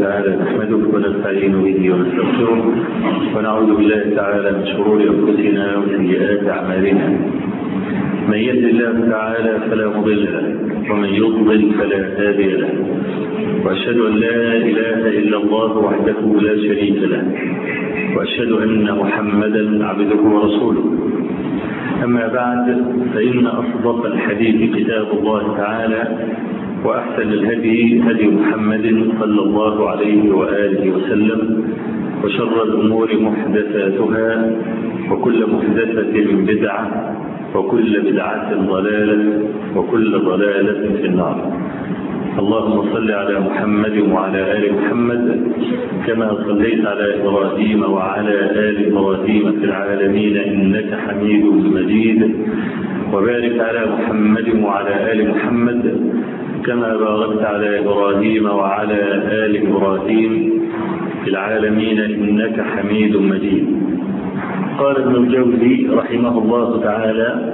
تعالى نحمده ونستعين به ونستغفره ونعوذ بالله تعالى من شرور انفسنا وسيئات اعمالنا من يهد الله تعالى فلا مضل له ومن يضلل فلا هادي له واشهد ان لا اله الا الله وحده لا شريك له واشهد ان محمدا عبده ورسوله اما بعد فان اصدق الحديث كتاب الله تعالى وأحسن الهدي هدي محمد صلى الله عليه وآله وسلم وشر الأمور محدثاتها وكل محدثة بدعة وكل بدعة ضلالة وكل ضلالة في النار اللهم صل على محمد وعلى آل محمد كما صليت على إبراهيم وعلى آل إبراهيم في العالمين إنك حميد مجيد وبارك على محمد وعلى آل محمد كما باركت على إبراهيم وعلى آل إبراهيم في العالمين إنك حميد مجيد قال ابن الجوزي رحمه الله تعالى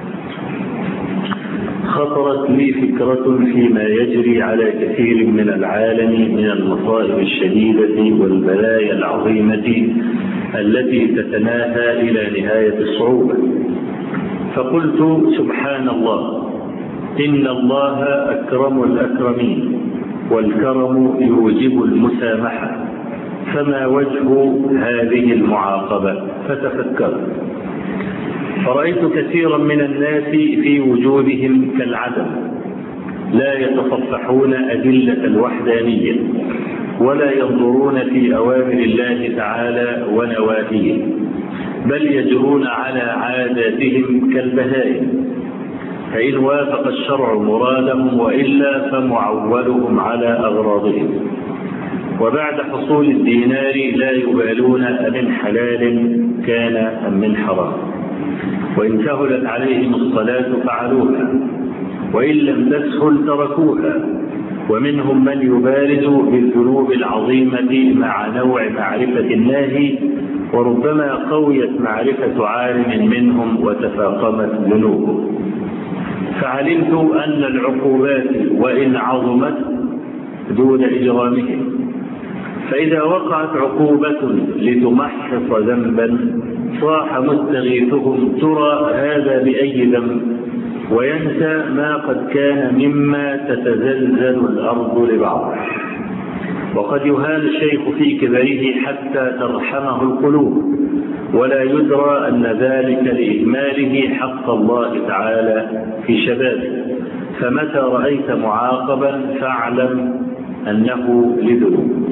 خطرت لي فكرة فيما يجري على كثير من العالم من المصائب الشديدة والبلايا العظيمة التي تتناهى إلى نهاية الصعوبة فقلت سبحان الله إن الله أكرم الأكرمين والكرم يوجب المسامحة فما وجه هذه المعاقبة فتفكرت فرأيت كثيرا من الناس في وجودهم كالعدم لا يتصفحون أدلة الوحدانية ولا ينظرون في أوامر الله تعالى ونواهيه بل يجرون على عاداتهم كالبهائم فإن وافق الشرع مرادهم وإلا فمعولهم على أغراضهم وبعد حصول الدينار لا يبالون أمن حلال كان أم من حرام وإن سهلت عليهم الصلاة فعلوها وإن لم تسهل تركوها ومنهم من يبارز بالذنوب العظيمة مع نوع معرفة الله وربما قويت معرفة عالم منهم وتفاقمت ذنوبه فعلمت أن العقوبات وإن عظمت دون إجرامهم فإذا وقعت عقوبة لتمحص ذنبا صاح مستغيثهم ترى هذا بأي ذنب وينسى ما قد كان مما تتزلزل الأرض لبعض وقد يهان الشيخ في كبره حتى ترحمه القلوب ولا يدرى أن ذلك لإهماله حق الله تعالى في شبابه فمتى رأيت معاقبا فاعلم أنه لذنوب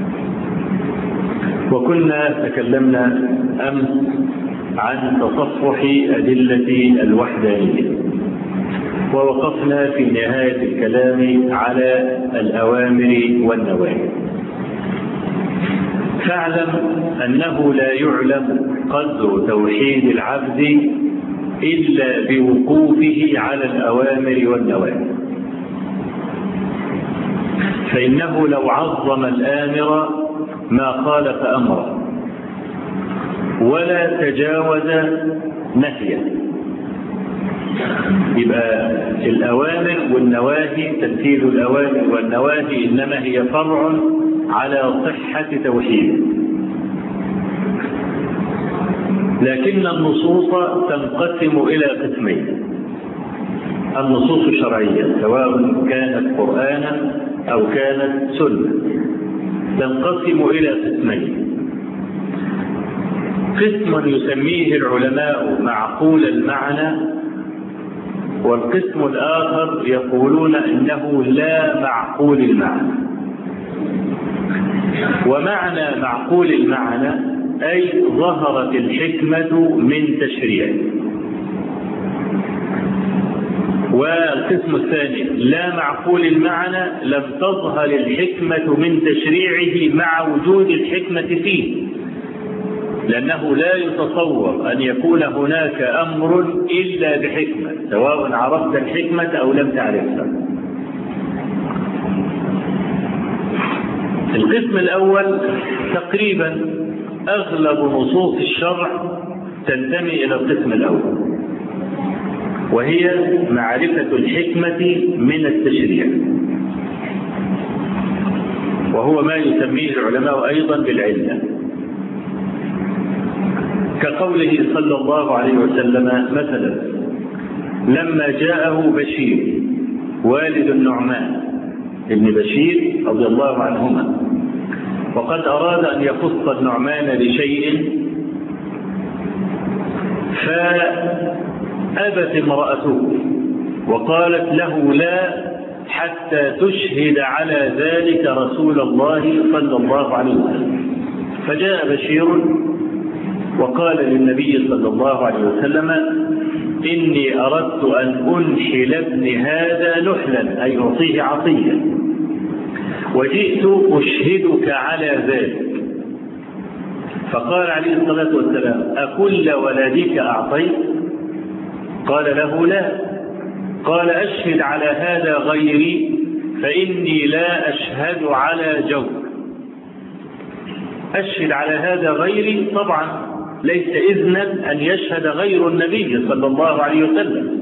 وكنا تكلمنا أمس عن تصفح أدلة الوحدانية ووقفنا في نهاية الكلام على الأوامر والنواهي فاعلم أنه لا يعلم قدر توحيد العبد إلا بوقوفه على الأوامر والنواهي فإنه لو عظم الآمر ما خالف أمره ولا تجاوز نهيه يبقى الأوامر والنواهي تنفيذ الأوامر والنواهي إنما هي فرع على صحة توحيده لكن النصوص تنقسم إلى قسمين النصوص الشرعية سواء كانت قرآنا أو كانت سنة تنقسم إلى قسمين قسم يسميه العلماء معقول المعنى والقسم الآخر يقولون إنه لا معقول المعنى ومعنى معقول المعنى أي ظهرت الحكمة من تشريعه والقسم الثاني لا معقول المعنى لم تظهر الحكمة من تشريعه مع وجود الحكمة فيه لأنه لا يتصور أن يكون هناك أمر إلا بحكمة سواء عرفت الحكمة أو لم تعرفها القسم الأول تقريبا أغلب نصوص الشرع تنتمي إلى القسم الأول وهي معرفة الحكمة من التشريع وهو ما يسميه العلماء أيضا بالعلة كقوله صلى الله عليه وسلم مثلا لما جاءه بشير والد النعمان ابن بشير رضي الله عنهما وقد أراد أن يخص النعمان بشيء فأبت امرأته وقالت له لا حتى تشهد على ذلك رسول الله صلى الله عليه وسلم فجاء بشير وقال للنبي صلى الله عليه وسلم إني أردت أن أنحل ابن هذا نحلا أي أعطيه عطية وجئت أشهدك على ذلك فقال عليه الصلاة والسلام أكل ولدك أعطيت قال له لا قال أشهد على هذا غيري فإني لا أشهد على جور أشهد على هذا غيري طبعا ليس إذنا أن يشهد غير النبي صلى الله عليه وسلم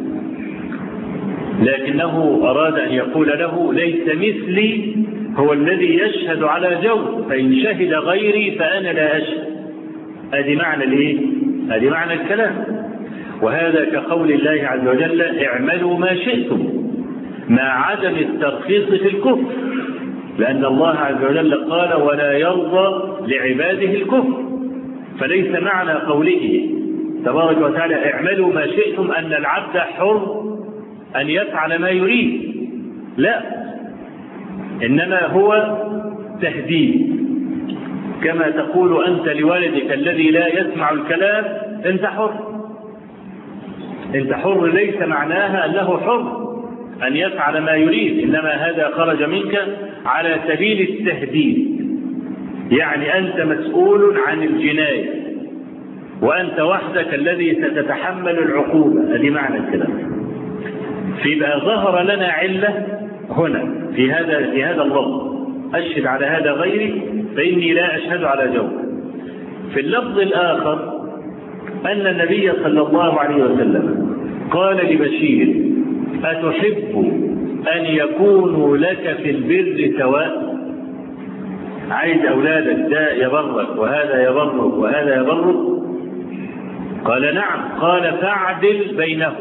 لكنه أراد أن يقول له ليس مثلي هو الذي يشهد على جور فإن شهد غيري فأنا لا أشهد أدي معنى الإيه؟ أدي معنى الكلام وهذا كقول الله عز وجل اعملوا ما شئتم مع عدم الترخيص في الكفر لأن الله عز وجل قال ولا يرضى لعباده الكفر فليس معنى قوله تبارك وتعالى اعملوا ما شئتم أن العبد حر أن يفعل ما يريد لا إنما هو تهديد كما تقول أنت لوالدك الذي لا يسمع الكلام أنت حر أنت حر ليس معناها أنه حر أن يفعل ما يريد إنما هذا خرج منك على سبيل التهديد يعني أنت مسؤول عن الجناية وأنت وحدك الذي ستتحمل العقوبة هذه معنى الكلام فيبقى ظهر لنا علة هنا في هذا في هذا اللفظ أشهد على هذا غيري فإني لا أشهد على جو في اللفظ الآخر أن النبي صلى الله عليه وسلم قال لبشير أتحب أن يكونوا لك في البر سواء عايز أولادك ده يبرك وهذا يبرك وهذا يبرك قال نعم قال فاعدل بينهم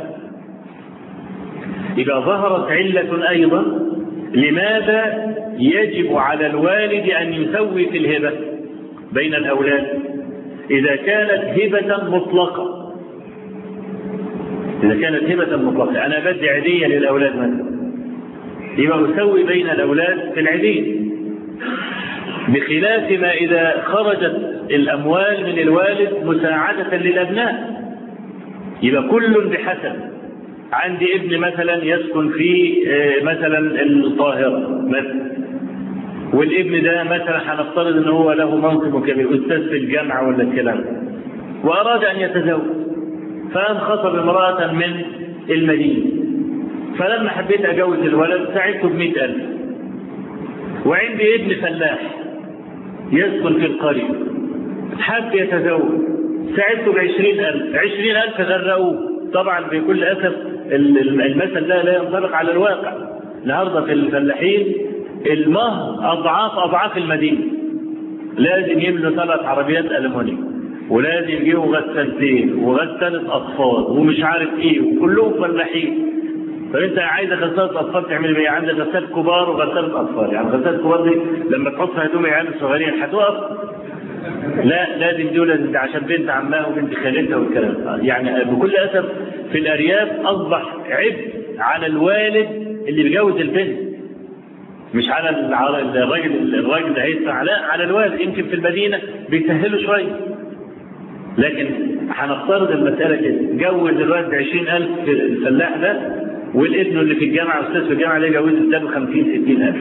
إذا ظهرت علة أيضا لماذا يجب على الوالد أن يسوي في الهبة بين الأولاد إذا كانت هبة مطلقة إذا كانت هبة مطلقة أنا بدي عيدية للأولاد مثلا يبقى أسوي بين الأولاد في العيدية بخلاف ما إذا خرجت الأموال من الوالد مساعدة للأبناء يبقى كل بحسب عندي ابن مثلا يسكن في مثلا القاهرة مثلا والابن ده مثلا هنفترض ان هو له منصب كبير استاذ في الجامعه ولا الكلام واراد ان يتزوج فقام خطب امراه من المدينه فلما حبيت اجوز الولد ساعدته ب ألف وعندي ابن فلاح يسكن في القريه حب يتزوج ساعدته ب ألف عشرين ألف غرقوه طبعا بكل أسف المثل ده لا ينطبق على الواقع النهارده في الفلاحين المهر اضعاف اضعاف المدينه لازم يملوا ثلاث عربيات المونيوم ولازم يجيبوا غسالتين وغساله اطفال ومش عارف ايه وكلهم فلاحين فانت عايز غساله اطفال تعمل ايه؟ عندك غساله كبار وغساله اطفال يعني غساله كبار دي لما تحط هدوم عيال صغيرين هتقف لا لازم دي لازم عشان بنت عمها وبنت خالتها والكلام يعني بكل اسف في الارياف اصبح عبء على الوالد اللي بيجوز البنت مش على الراجل الراجل اللي هيدفع لا على الوالد يمكن في المدينه بيسهلوا شويه لكن هنفترض المساله كده جوز الوالد ب 20000 في الفلاح ده والابن اللي في الجامعه استاذ في الجامعه ده يجوزه ده ب 50 60000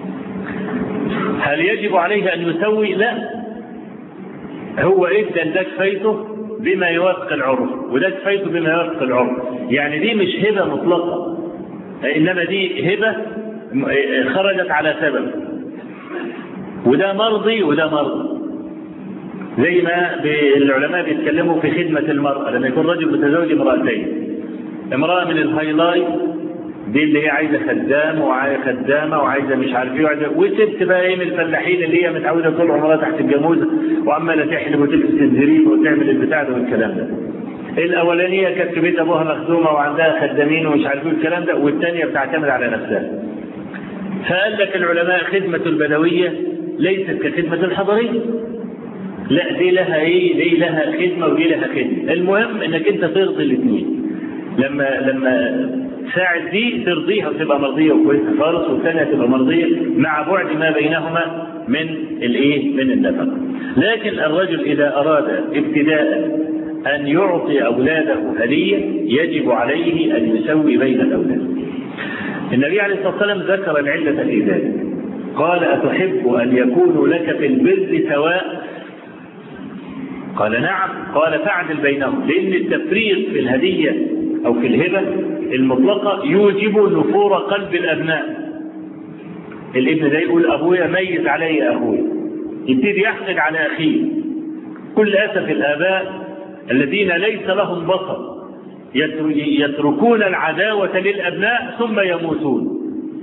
هل يجب عليه ان يسوي؟ لا هو ادى ده كفايته بما يوافق العرف وده كفايته بما يوافق العرف يعني دي مش هبه مطلقه انما دي هبه خرجت على سبب وده مرضي وده مرضي زي ما العلماء بيتكلموا في خدمة المرأة لما يكون رجل متزوج امرأتين امرأة من الهايلايت دي اللي هي عايزه خدام وعايزه خدامه وعايزه مش عارف ايه وعايزه وست بقى ايه من الفلاحين اللي هي متعوده طول عمرها تحت الجاموزه وعماله تحلب وتلبس الزريب وتعمل البتاع ده والكلام ده. الاولانيه كانت في بيت ابوها مخدومه وعندها خدامين ومش عارف ايه الكلام ده والثانيه بتعتمد على نفسها. فقال لك العلماء خدمه البدويه ليست كخدمه الحضريه. لا دي لها ايه؟ دي لها خدمه ودي لها خدمه. المهم انك انت ترضي الاثنين. لما لما ساعة دي ترضيها وتبقى مرضية وكويسة خالص والثانية تبقى مرضية مع بعد ما بينهما من الايه؟ من النفقة. لكن الرجل إذا أراد ابتداء أن يعطي أولاده هدية يجب عليه أن يسوي بين الأولاد. النبي عليه الصلاة والسلام ذكر العلة في ذلك. قال أتحب أن يكونوا لك في البر سواء؟ قال نعم، قال فاعدل بينهم، لأن التفريق في الهدية أو في الهبة المطلقة يوجب نفور قلب الأبناء. الابن ده يقول أبويا ميز علي أخويا. يبتدي يحقد على أخيه. كل أسف الآباء الذين ليس لهم بصر يتركون العداوة للأبناء ثم يموتون.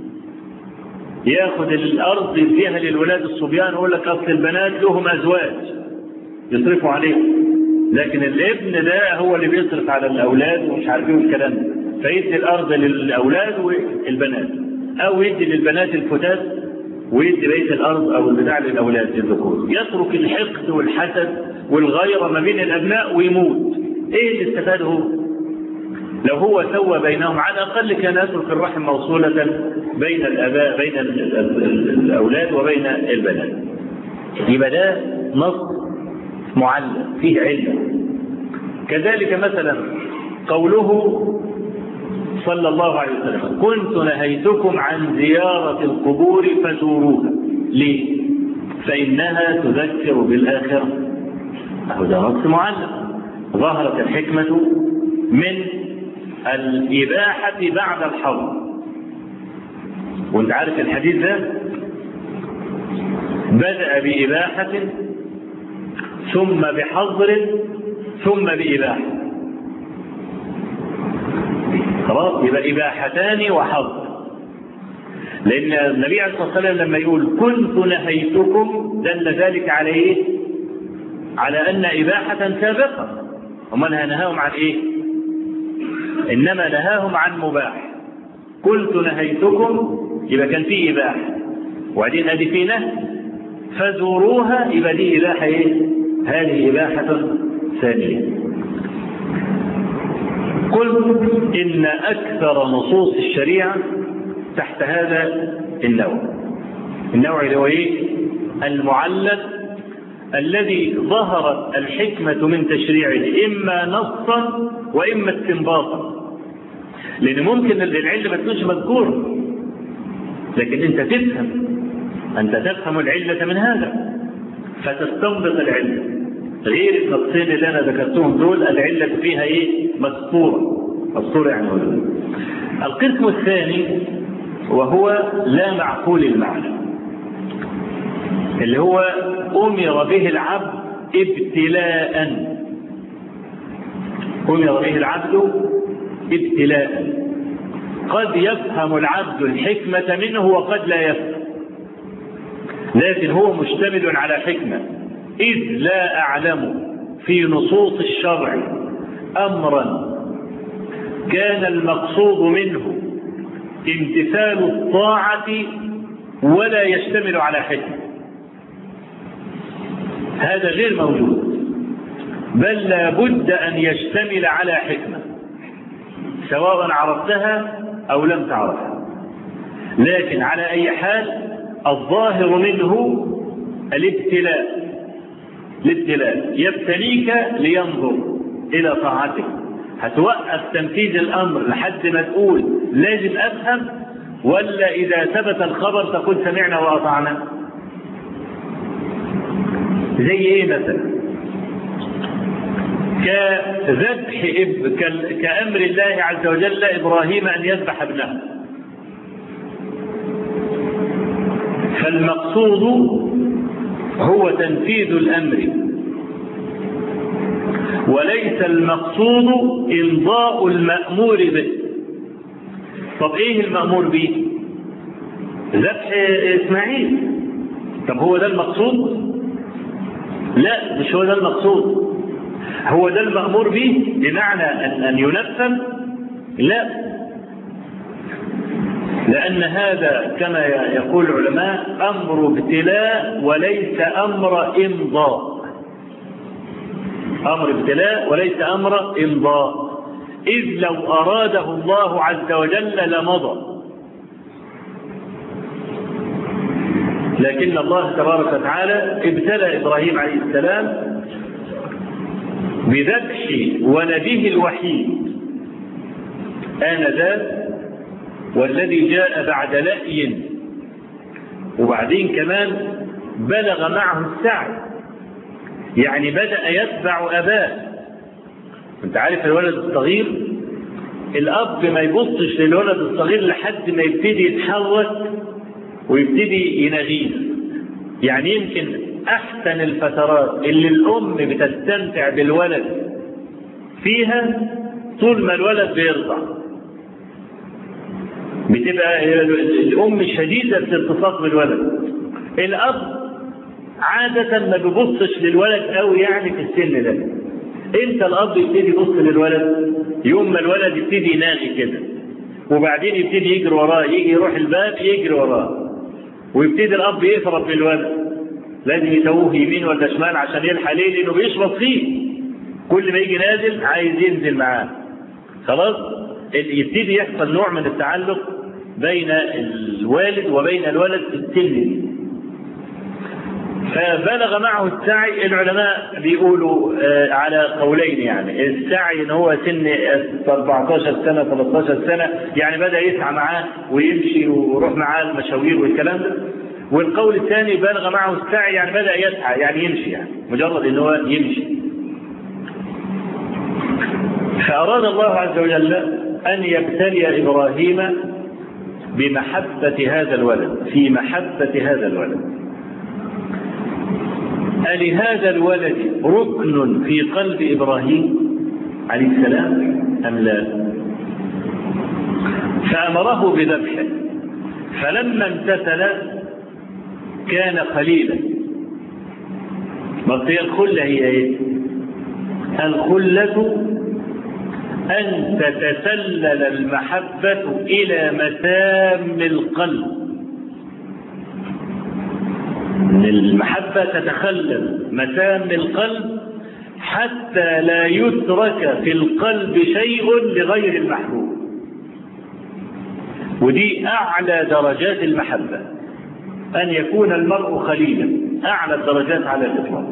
ياخد الأرض يديها للولاد الصبيان ويقول لك أصل البنات لهم أزواج يصرفوا عليهم. لكن الابن ده هو اللي بيصرف على الاولاد ومش عارف ايه والكلام ده فيدي الارض للاولاد والبنات او يدي للبنات الفتات ويدي بقيه الارض او البتاع للاولاد الذكور يترك الحقد والحسد والغيره ما بين الابناء ويموت ايه اللي استفاده هو لو هو سوى بينهم على الاقل كان يترك الرحم موصوله بين الاباء بين الاولاد وبين البنات يبقى ده نص معلق فيه علة كذلك مثلا قوله صلى الله عليه وسلم كنت نهيتكم عن زيارة القبور فزوروها ليه؟ فإنها تذكر بالآخرة أهو ده نص معلق ظهرت الحكمة من الإباحة بعد الحظر وانت عارف الحديث ده بدأ بإباحة ثم بحظر ثم بإباحة خلاص يبقى إباحتان وحظر لأن النبي عليه الصلاة والسلام لما يقول كنت نهيتكم دل ذلك على إيه؟ على أن إباحة سابقة ومن نهاهم عن إيه؟ إنما نهاهم عن مباح قلت نهيتكم يبقى كان في إباحة وبعدين أدي في نهي فزوروها يبقى دي إباحة إيه؟ هذه إباحة ثانية قلت إن أكثر نصوص الشريعة تحت هذا النوع النوع اللي هو إيه؟ المعلق الذي ظهرت الحكمة من تشريعه إما نصا وإما استنباطا لأن ممكن العلة ما تكونش مذكورة لكن أنت تفهم أنت تفهم العلة من هذا فتستنبط العلة غير النصين اللي أنا ذكرتهم دول العلة فيها إيه؟ مسطورة مسطورة يعني القسم الثاني وهو لا معقول المعنى اللي هو أمر به العبد ابتلاء أمر به العبد ابتلاء قد يفهم العبد الحكمة منه وقد لا يفهم لكن هو مشتمل على حكمة إذ لا أعلم في نصوص الشرع أمرا كان المقصود منه امتثال الطاعة ولا يشتمل على حكمة هذا غير موجود بل لا بد أن يشتمل على حكمة سواء عرفتها أو لم تعرفها لكن على أي حال الظاهر منه الابتلاء الابتلاء يبتليك لينظر إلى طاعتك هتوقف تنفيذ الأمر لحد ما تقول لازم أفهم ولا إذا ثبت الخبر تقول سمعنا وأطعنا زي إيه مثلا كذبح إب... كأمر الله عز وجل إبراهيم أن يذبح ابنه فالمقصود هو تنفيذ الأمر وليس المقصود إمضاء المأمور به طب ايه المأمور به ذبح اسماعيل طب هو ده المقصود لا مش هو ده المقصود هو ده المأمور به بمعنى أن, أن ينفذ لا لأن هذا كما يقول العلماء أمر ابتلاء وليس أمر إمضاء أمر ابتلاء وليس أمر إمضاء إذ لو أراده الله عز وجل لمضى لكن الله تبارك وتعالى ابتلى إبراهيم عليه السلام بذبح ولده الوحيد آنذاك والذي جاء بعد لأي وبعدين كمان بلغ معه السعي يعني بدأ يتبع أباه أنت عارف الولد الصغير الأب ما يبصش للولد الصغير لحد ما يبتدي يتحرك ويبتدي يناديه يعني يمكن أحسن الفترات اللي الأم بتستمتع بالولد فيها طول ما الولد بيرضع بتبقى الام شديده الالتصاق بالولد الاب عاده ما بيبصش للولد قوي يعني في السن ده امتى الاب يبتدي يبص للولد يوم ما الولد يبتدي يناغي كده وبعدين يبتدي يجري وراه يجي يروح الباب يجري وراه ويبتدي الاب يفرط بالولد لازم يتوه يمين ولا شمال عشان يلحق ليه لانه بيشرب فيه كل ما يجي نازل عايز ينزل معاه خلاص يبتدي يحصل نوع من التعلق بين الوالد وبين الولد في السن فبلغ معه السعي العلماء بيقولوا على قولين يعني السعي ان هو سن 14 سنه 13 سنه يعني بدا يسعى معاه ويمشي ويروح معاه المشاوير والكلام ده والقول الثاني بلغ معه السعي يعني بدا يسعى يعني يمشي يعني مجرد ان هو يمشي فاراد الله عز وجل ان يبتلي ابراهيم بمحبة هذا الولد في محبة هذا الولد ألهذا الولد ركن في قلب إبراهيم عليه السلام أم لا فأمره بذبحه فلما امتثل كان خليلا بس هي الخلة هي ايه الخلة أن تتسلل المحبة إلى مسام القلب المحبة تتخلل مسام القلب حتى لا يترك في القلب شيء لغير المحبوب ودي أعلى درجات المحبة أن يكون المرء خليلا أعلى الدرجات على الإطلاق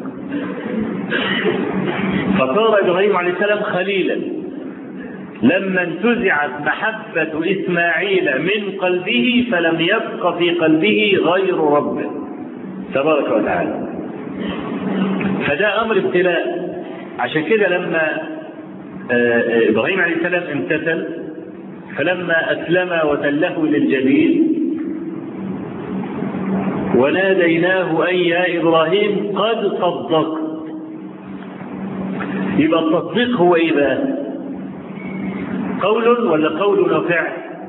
فصار إبراهيم عليه السلام خليلا لما انتزعت محبة إسماعيل من قلبه فلم يبق في قلبه غير ربه تبارك وتعالى فده أمر ابتلاء عشان كده لما إبراهيم عليه السلام امتثل فلما أسلم وتله للجبين وناديناه أي يا إبراهيم قد صدقت يبقى التصديق هو إيه بقى؟ قول ولا قول وفعل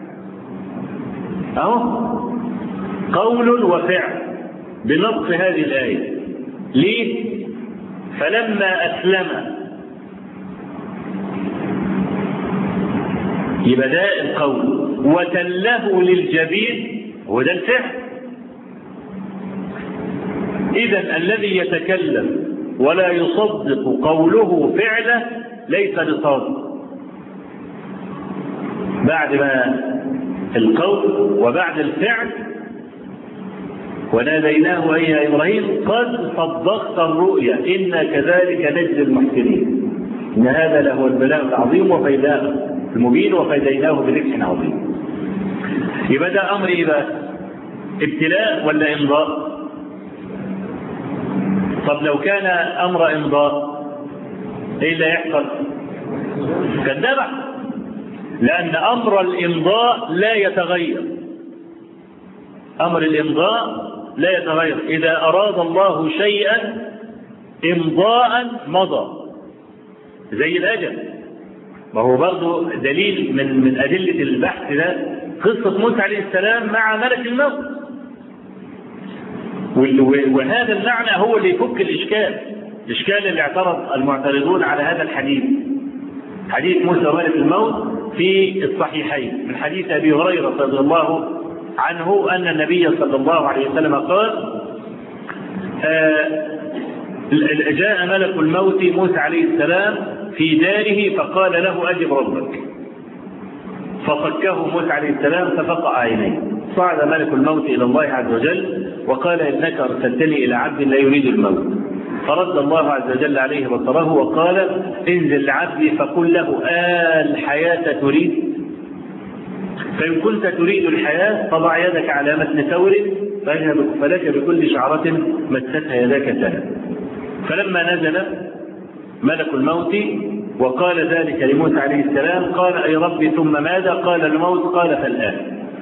اهو قول وفعل بنص هذه الآية ليه فلما أسلم يبقى ده القول وتله للجبين وده الفعل إذا الذي يتكلم ولا يصدق قوله فعله ليس بصادق بعد ما القول وبعد الفعل وناديناه أي يا إبراهيم قد صدقت الرؤيا إنا كذلك نجزي المحسنين إن هذا لهو البلاء العظيم وفيداه المبين وفديناه بربح عظيم يبقى ده أمر إيه بقى؟ ابتلاء ولا إمضاء؟ طب لو كان أمر إمضاء إيه اللي يحصل؟ كان ذبح لأن أمر الإمضاء لا يتغير أمر الإمضاء لا يتغير إذا أراد الله شيئا إمضاء مضى زي الأجل ما هو برضه دليل من من أدلة البحث ده قصة موسى عليه السلام مع ملك الموت وهذا المعنى هو اللي يفك الإشكال الإشكال اللي اعترض المعترضون على هذا الحديث حديث موسى وملك الموت في الصحيحين من حديث أبي هريرة رضي الله عنه أن النبي صلى الله عليه وسلم قال آه جاء ملك الموت موسى عليه السلام في داره فقال له أجب ربك فصكه موسى عليه السلام ففقع عينيه صعد ملك الموت إلى الله عز وجل وقال إنك أرسلتني إلى عبد لا يريد الموت فرد الله عز وجل عليه بصره وقال انزل لعبدي فقل له آه الحياة تريد فإن كنت تريد الحياة فضع يدك على متن ثور فلك بكل شعرة مستها يداك سنة فلما نزل ملك الموت وقال ذلك لموسى عليه السلام قال أي ربي ثم ماذا قال الموت قال فالآن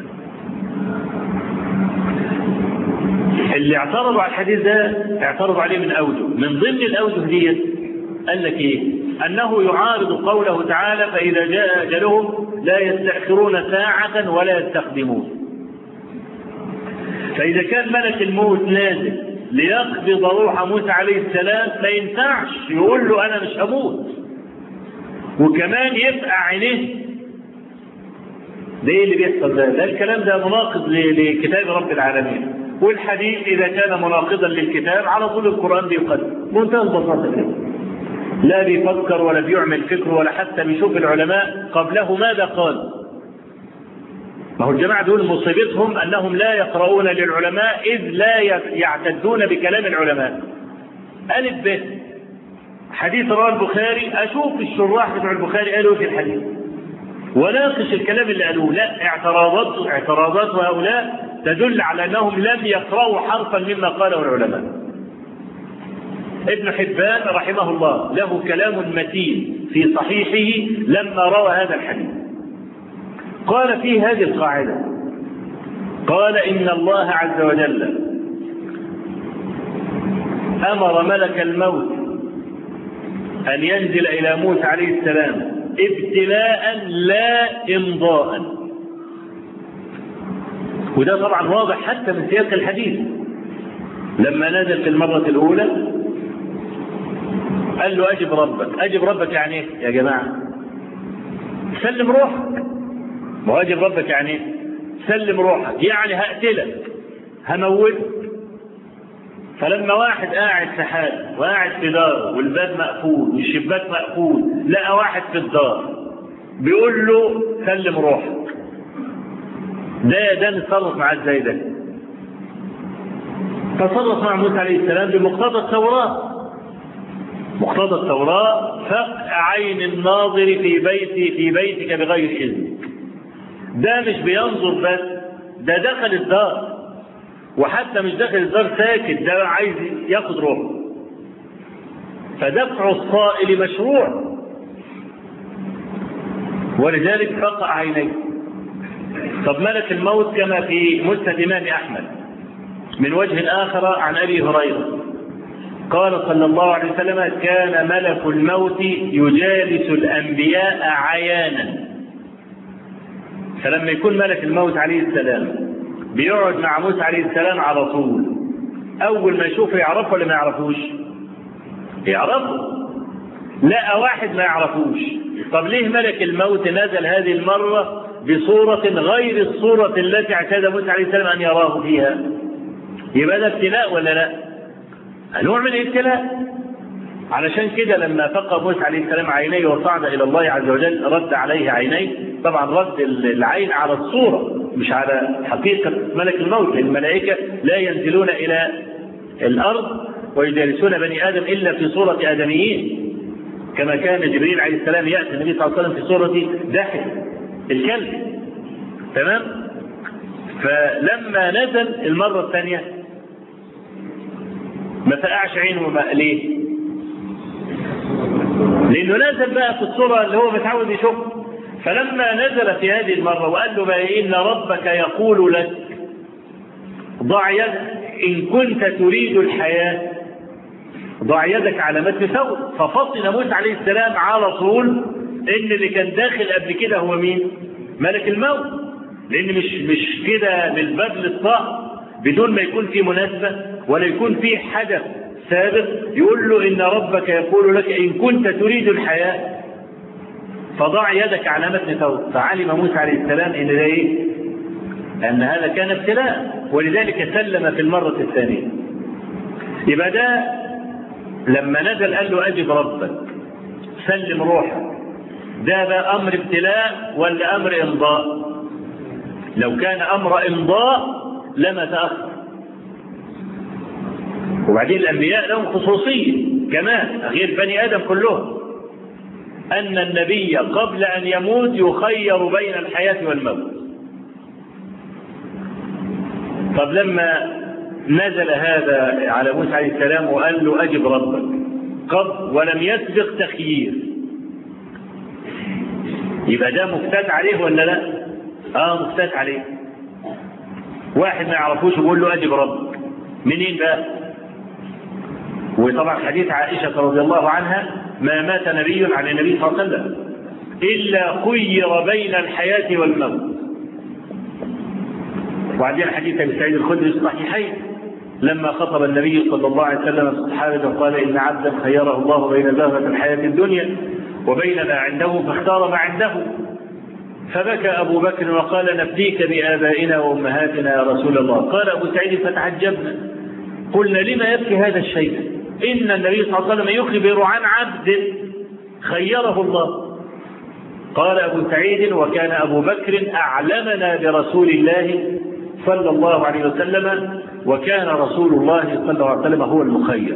اللي اعترضوا على الحديث ده اعترضوا عليه من أوجه من ضمن الأوجه دي قال لك إيه أنه يعارض قوله تعالى فإذا جاء أجلهم لا يستأخرون ساعة ولا يستقدمون فإذا كان ملك الموت نازل ليقبض روح موسى عليه السلام ما ينفعش يقول له أنا مش هموت وكمان يبقى عينيه ده ايه اللي بيحصل ده؟ ده الكلام ده مناقض لكتاب رب العالمين والحديث اذا كان مناقضا للكتاب على طول القران بيقدم منتهى البساطه كده لا بيفكر ولا بيعمل فكر ولا حتى بيشوف العلماء قبله ماذا قال ما هو الجماعة دول مصيبتهم أنهم لا يقرؤون للعلماء إذ لا يعتدون بكلام العلماء ألف ب حديث رواه البخاري أشوف الشراح بتوع البخاري قالوا في الحديث وناقش الكلام اللي قالوه لا اعتراضات اعتراضات هؤلاء تدل على أنهم لم يقرأوا حرفا مما قاله العلماء ابن حبان رحمه الله له كلام متين في صحيحه لما روى هذا الحديث قال في هذه القاعدة قال إن الله عز وجل أمر ملك الموت أن ينزل إلى موسى عليه السلام ابتلاء لا إمضاء وده طبعا واضح حتى من سياق الحديث لما نزل في المرة الأولى قال له أجب ربك أجب ربك يعني إيه يا جماعة سلم روحك ما واجب ربك يعني إيه سلم روحك يعني هقتلك هموتك فلما واحد قاعد في حاله وقاعد في داره والباب مقفول والشباك مقفول لقى واحد في الدار بيقول له سلم روحك ده ده نتصرف معاه ازاي ده؟ تصرف مع موسى عليه السلام بمقتضى التوراة مقتضى التوراة فقع عين الناظر في بيتي في بيتك بغير إذن ده مش بينظر بس ده دخل الدار وحتى مش داخل الدار ساكت ده عايز ياخد روحه فدفع الصائل مشروع ولذلك فقع عينيه طب ملك الموت كما في مسند امام احمد من وجه اخر عن ابي هريره قال صلى الله عليه وسلم كان ملك الموت يجالس الانبياء عيانا فلما يكون ملك الموت عليه السلام بيقعد مع موسى عليه السلام على طول اول ما يشوفه يعرفه ولا ما يعرفوش يعرفه لقى واحد ما يعرفوش طب ليه ملك الموت نزل هذه المرة بصورة غير الصورة التي اعتاد موسى عليه السلام أن يراه فيها يبقى ده ابتلاء ولا لا نوع من الابتلاء علشان كده لما فقى موسى عليه السلام عينيه وصعد الى الله عز وجل رد عليه عينيه طبعا رد العين على الصوره مش على حقيقه ملك الموت الملائكه لا ينزلون الى الارض ويجالسون بني ادم الا في صوره ادميين كما كان جبريل عليه السلام ياتي النبي صلى الله عليه وسلم في صوره دحل الكلب تمام فلما نزل المره الثانيه ما فقعش عينه ما ليه؟ لانه نزل بقى في الصوره اللي هو متعود يشوفها فلما نزل في هذه المره وقال له بقى ان ربك يقول لك ضع يدك ان كنت تريد الحياه ضع يدك على متن ثور ففطن موسى عليه السلام على طول ان اللي كان داخل قبل كده هو مين؟ ملك الموت لان مش مش كده بالبذل الطاق بدون ما يكون في مناسبه ولا يكون في حدث سابق يقول له ان ربك يقول لك ان كنت تريد الحياه فضع يدك على متن ثوب فعلم موسى عليه السلام ان ده ايه؟ ان هذا كان ابتلاء ولذلك سلم في المره الثانيه يبقى ده لما نزل قال له اجب ربك سلم روحك ده بقى امر ابتلاء ولا امر امضاء لو كان امر امضاء لما تاخر وبعدين الانبياء لهم خصوصيه كمان غير بني ادم كلهم ان النبي قبل ان يموت يخير بين الحياه والموت طب لما نزل هذا على موسى عليه السلام وقال له اجب ربك قبل ولم يسبق تخيير يبقى ده مفتات عليه ولا لا؟ اه مفتات عليه. واحد ما يعرفوش يقول له اجب ربك. منين بقى؟ وطبعا حديث عائشه رضي الله عنها ما مات نبي عن النبي صلى الله عليه وسلم الا خير بين الحياه والموت. وبعدين حديث ابي سعيد الخدري في الصحيحين لما خطب النبي صلى الله عليه وسلم الصحابه قال ان عبدا خيره الله بين زهره الحياه الدنيا وبين ما عنده فاختار ما عنده فبكى أبو بكر وقال نفديك بآبائنا وأمهاتنا يا رسول الله قال أبو سعيد فتعجبنا قلنا لما يبكي هذا الشيء إن النبي صلى الله عليه وسلم يخبر عن عبد خيره الله قال أبو سعيد وكان أبو بكر أعلمنا برسول الله صلى الله عليه وسلم وكان رسول الله صلى الله عليه وسلم هو المخير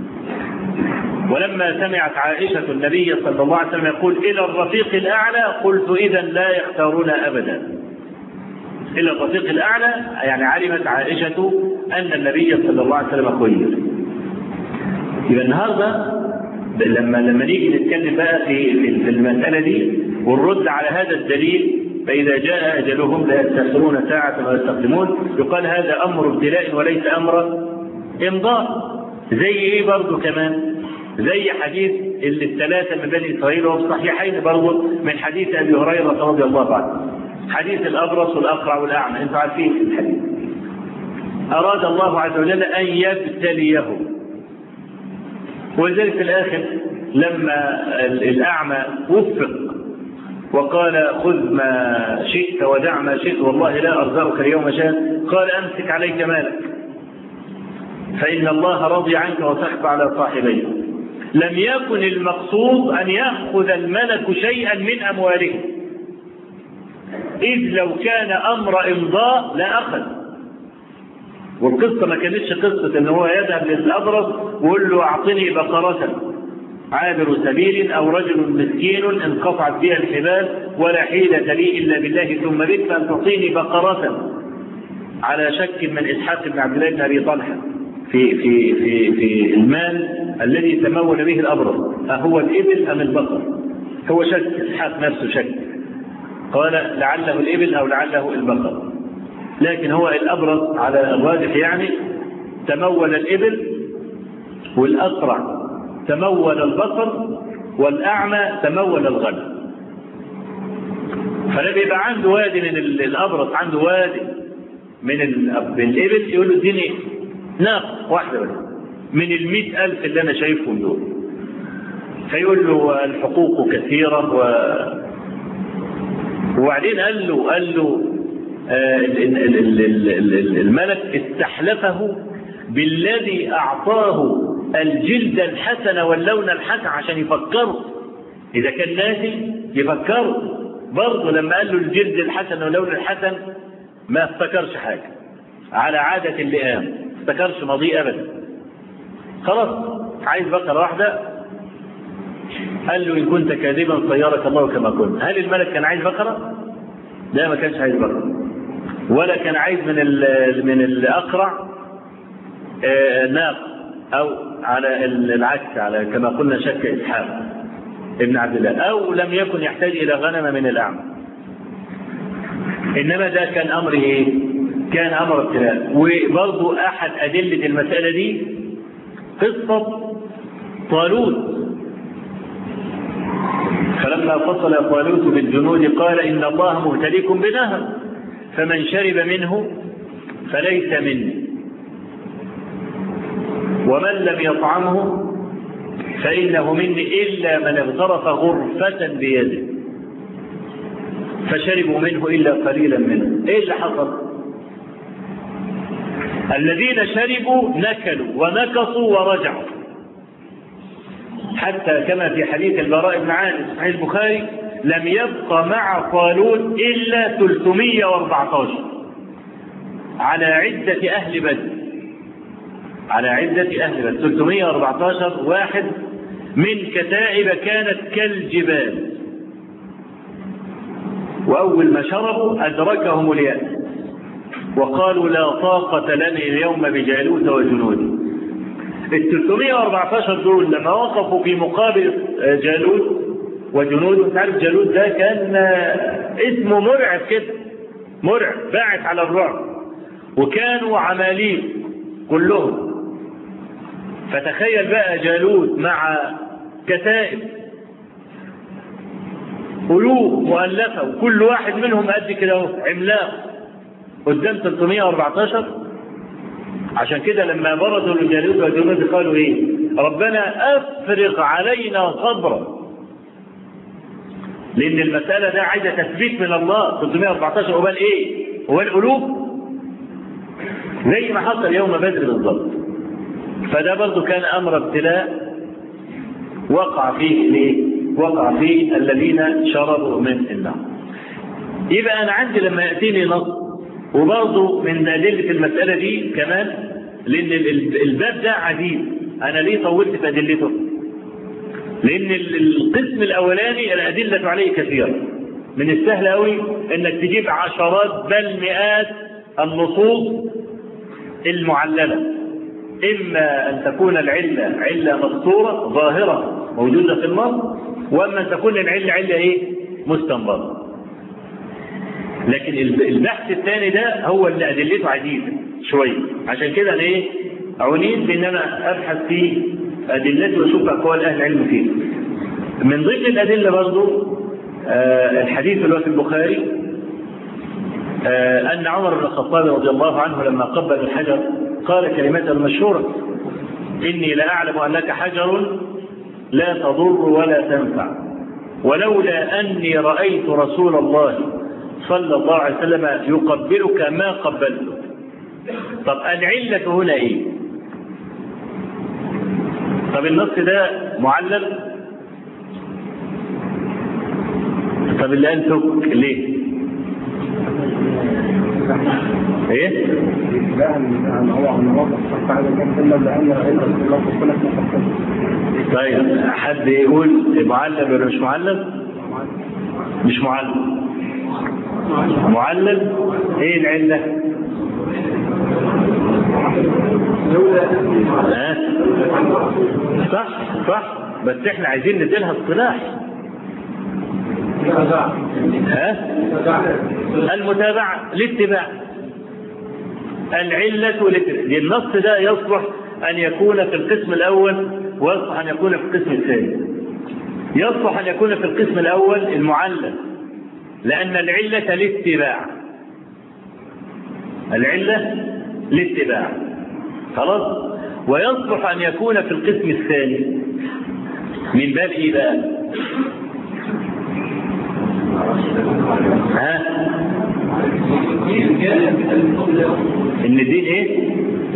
ولما سمعت عائشة النبي صلى الله عليه وسلم يقول إلى الرفيق الأعلى قلت إذا لا يختارون أبدا إلى الرفيق الأعلى يعني علمت عائشة أن النبي صلى الله عليه وسلم خير يبقى النهارده لما لما نيجي نتكلم بقى في في المسألة دي ونرد على هذا الدليل فإذا جاء أجلهم لا يستأخرون ساعة ولا يستقدمون يقال هذا أمر ابتلاء وليس أمر إمضاء زي إيه برضه كمان؟ زي حديث اللي الثلاثة من بني إسرائيل وهو الصحيحين برضه من حديث أبي هريرة رضي الله عنه. حديث الأبرص والأقرع والأعمى، أنتم عارفين الحديث. أراد الله عز وجل أن يبتليهم. ولذلك في الآخر لما الأعمى وفق وقال خذ ما شئت ودع ما شئت والله لا أرزقك اليوم شيئا قال أمسك عليك مالك فإن الله رضي عنك وسخط على صاحبيه لم يكن المقصود أن يأخذ الملك شيئا من أموالهم إذ لو كان أمر إمضاء لأخذ والقصة ما كانتش قصة إن هو يذهب للأبرص ويقول له أعطني بقرة عابر سبيل أو رجل مسكين انقطعت بها الحبال ولا حيلة لي إلا بالله ثم بك فأن تعطيني بقرة على شك من إسحاق بن عبد الله بن أبي طلحة في في في في المال الذي تمول به الأبرص أهو الإبل أم البقر؟ هو شك إسحاق نفسه شك قال لعله الإبل أو لعله البقر لكن هو الأبرص على الراجح يعني تمول الإبل والأقرع تمول البصر والأعمى تمول الغنم فلما يبقى عنده وادي من الأبرص عنده وادي من من الإبل يقول له اديني ناقة واحدة بس من المئة ألف اللي أنا شايفهم دول فيقول له الحقوق كثيرة و وبعدين قال له قال له آه الملك استحلفه بالذي أعطاه الجلد الحسن واللون الحسن عشان يفكروا إذا كان ناسي يفكروا برضه لما قال له الجلد الحسن واللون الحسن ما افتكرش حاجة على عادة اللئام ما افتكرش ماضيه أبدا خلاص عايز بقرة واحدة قال له إن كنت كاذبا صيرك الله كما كنت هل الملك كان عايز بقرة؟ لا ما كانش عايز بقرة ولا كان عايز من من الأقرع آه ناقة أو على العكس على كما قلنا شك إسحاق ابن عبد الله أو لم يكن يحتاج إلى غنم من الأعمى إنما ده كان أمر إيه؟ كان أمر ابتلاء وبرضه أحد أدلة المسألة دي قصة طالوت فلما فصل طالوت بالجنود قال إن الله مهتديكم بنهر فمن شرب منه فليس مني ومن لم يطعمه فإنه مني إلا من اغترف غرفة بيده فشربوا منه إلا قليلا منه إيه اللي حصل الذين شربوا نكلوا ونكصوا ورجعوا حتى كما في حديث البراء بن عازب صحيح البخاري لم يبق مع طالوت إلا 314 على عدة أهل بدر على عدة أهل بدر 314 واحد من كتائب كانت كالجبال وأول ما شربوا أدركهم اليأس وقالوا لا طاقة لنا اليوم بجالوت وجنوده ال 314 دول لما وقفوا في مقابل جالوت وجنوده انت عارف جالوت ده كان اسمه مرعب كده مرعب باعث على الرعب وكانوا عماليق كلهم فتخيل بقى جالوت مع كتائب قلوب مؤلفة وكل واحد منهم قد كده اهو عملاق قدام 314 عشان كده لما برزوا لجالوت وجنود قالوا ايه ربنا افرغ علينا صبرا لان المسألة ده عايزة تثبيت من الله 314 قبال ايه هو القلوب زي ما حصل يوم بدر بالضبط فده برضه كان امر ابتلاء وقع فيه ليه وقع فيه الذين شربوا من النار يبقى انا عندي لما ياتيني نص وبرضه من ادله المساله دي كمان لان الباب ده عديد انا ليه طولت في ادلته لان القسم الاولاني الادله عليه كثيره من السهل قوي انك تجيب عشرات بل مئات النصوص المعلله اما ان تكون العله عله مستوره ظاهره موجوده في النص واما ان تكون العله عله ايه مستنبطه لكن البحث الثاني ده هو اللي ادلته عديده شويه عشان كده انا ايه عنيت بان انا ابحث في ادلته واشوف اقوال اهل العلم فيه من ضمن الادله برضه آه الحديث اللي هو في البخاري آه ان عمر بن الخطاب رضي الله عنه لما قبل الحجر قال كلمته المشهوره اني لاعلم انك حجر لا تضر ولا تنفع ولولا اني رايت رسول الله صلى الله عليه وسلم يقبلك ما قبلتك طب العلة هنا ايه طب النص ده معلل طب اللي قال تك ليه ايه طيب حد يقول معلل ولا مش معلل مش معلل معلل ايه العله ها صح صح بس احنا عايزين نديلها اصطلاح ها المتابعة الاتباع العلة والاتباع النص ده يصلح أن يكون في القسم الأول ويصلح أن يكون في القسم الثاني يصلح أن يكون في القسم الأول المعلل لأن العلة الاتباع العلة الاتباع خلاص ويصلح أن يكون في القسم الثاني من باب إيه بقى؟ ها؟ ان الدين ايه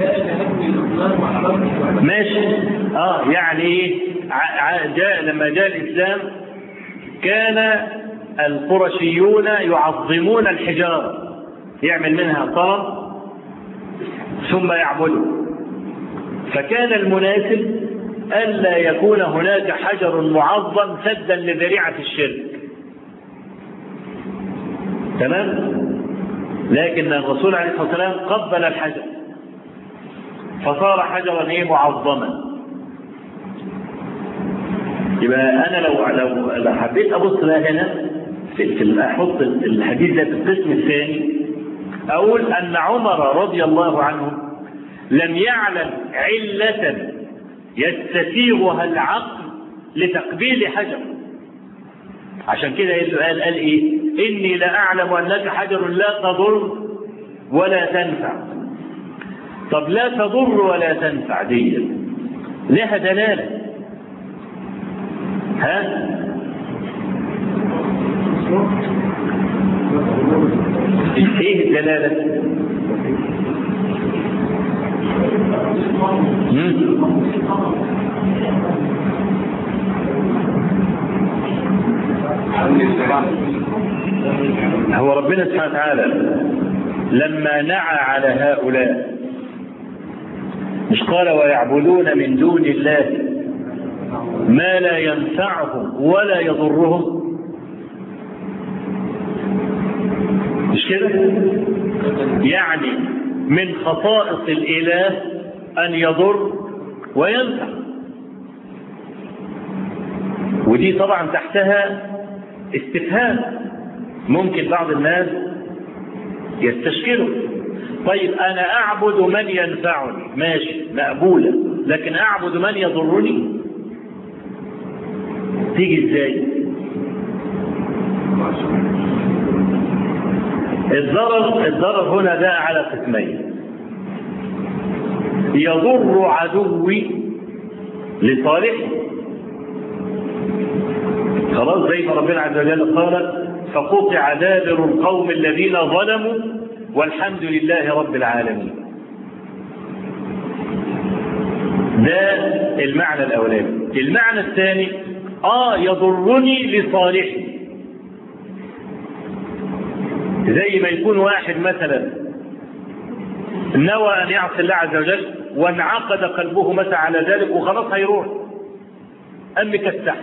ماشي اه يعني ايه جاء لما جاء الاسلام كان القرشيون يعظمون الحجاره يعمل منها صنم ثم يعبده فكان المناسب الا يكون هناك حجر معظم سدا لذريعه الشرك تمام لكن الرسول عليه الصلاه والسلام قبل الحجر فصار حجرا ايه معظما يبقى انا لو لو لو حبيت ابص بقى هنا في, في احط الحديث ده في القسم الثاني اقول ان عمر رضي الله عنه لم يعلم عله يستسيغها العقل لتقبيل حجر عشان كده قال قال ايه اني لا اعلم انك حجر لا تضر ولا تنفع طب لا تضر ولا تنفع دي لها دلاله ها ايه الدلاله هو ربنا سبحانه وتعالى لما نعى على هؤلاء مش قال ويعبدون من دون الله ما لا ينفعهم ولا يضرهم مش كده يعني من خصائص الاله ان يضر وينفع ودي طبعا تحتها استفهام ممكن بعض الناس يستشكله طيب انا اعبد من ينفعني ماشي مقبوله لكن اعبد من يضرني تيجي ازاي الضرر الضرر هنا ده على قسمين يضر عدوي لصالحي خلاص زي ما ربنا عز وجل قال فقطع دابر القوم الذين ظلموا والحمد لله رب العالمين ده المعنى الاولاني المعنى الثاني اه يضرني لصالحي زي ما يكون واحد مثلا نوى ان يعصي الله عز وجل وانعقد قلبه مثلا على ذلك وخلاص هيروح ام مكتح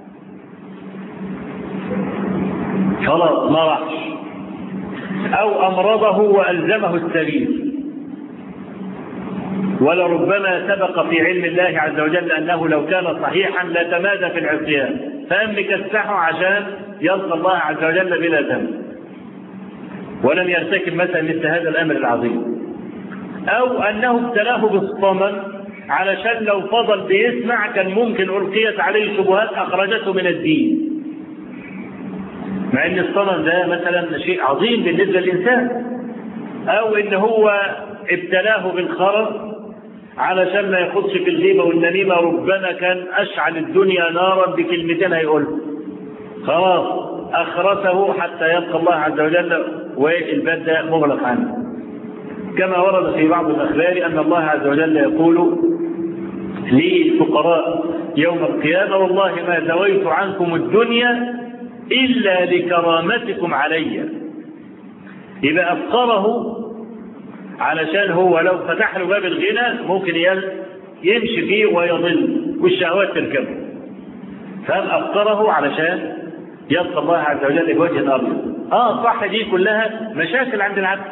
خلاص ما راحش او امرضه والزمه السبيل ولربما سبق في علم الله عز وجل انه لو كان صحيحا لتمادى في العصيان فام مكتحه عشان يلقى الله عز وجل بلا ذنب ولم يرتكب مثلا مثل هذا الامر العظيم او انه ابتلاه بالصمم علشان لو فضل بيسمع كان ممكن القيت عليه شبهات اخرجته من الدين مع ان الصنم ده مثلا شيء عظيم بالنسبه للانسان او ان هو ابتلاه بالخرف علشان ما يخدش في الغيبه والنميمه ربما كان اشعل الدنيا نارا بكلمتين هيقولها خلاص اخرسه حتى يلقى الله عز وجل والباب ده مغلق عنه كما ورد في بعض الاخبار ان الله عز وجل يقول للفقراء يوم القيامه والله ما زويت عنكم الدنيا الا لكرامتكم علي يبقى افقره علشان هو لو فتح له باب الغنى ممكن يمشي فيه ويضل والشهوات تركبه فهم افقره علشان يلقى الله عز وجل بوجه ابيض اه صح دي كلها مشاكل عند العبد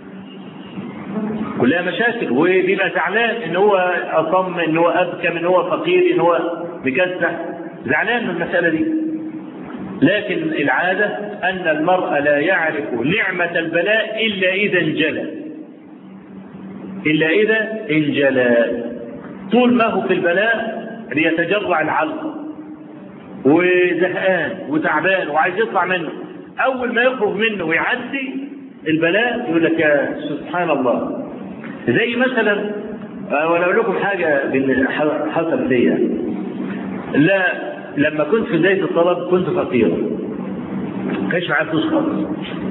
كلها مشاكل وبيبقى زعلان ان هو اصم ان هو ابكم ان هو فقير ان هو مكسح زعلان من المساله دي لكن العاده ان المرء لا يعرف نعمه البلاء الا اذا انجلى الا اذا انجلى طول ما هو في البلاء ليتجرع العلقه وزهقان وتعبان وعايز يطلع منه اول ما يخرج منه ويعدي البلاء يقول لك يا سبحان الله زي مثلا وانا اقول لكم حاجه حصل ليا لا لما كنت في بدايه الطلب كنت فقيرا ما كانش معايا فلوس خالص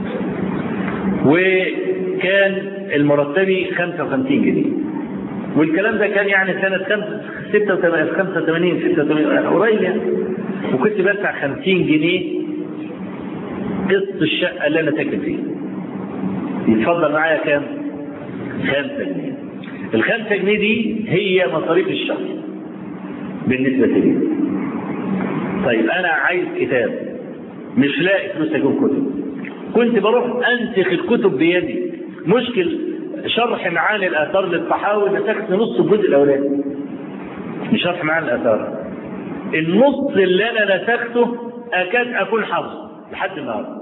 وكان المرتبي 55 جنيه والكلام ده كان يعني سنة 86 85 86 قريب يعني وكنت بدفع 50 جنيه قسط الشقة اللي أنا ساكن فيها. يتفضل معايا كام؟ 5 جنيه. ال 5 جنيه دي هي مصاريف الشهر بالنسبة لي. طيب أنا عايز كتاب مش لاقي فلوس أجيب كتب. كنت بروح أنسخ الكتب بيدي. مشكل شرح معاني الآثار للطحاوي مسكت نص الجزء الأولاني. مش شرح معاني الآثار. النص اللي أنا نسخته أكاد أكون حافظه لحد النهارده.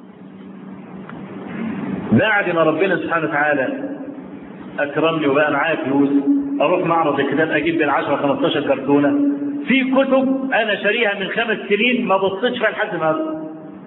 بعد ما ربنا سبحانه وتعالى اكرمني وبقى معايا فلوس اروح معرض الكتاب اجيب بال 10 15 كرتونه في كتب انا شاريها من خمس سنين ما بصيتش فيها لحد النهارده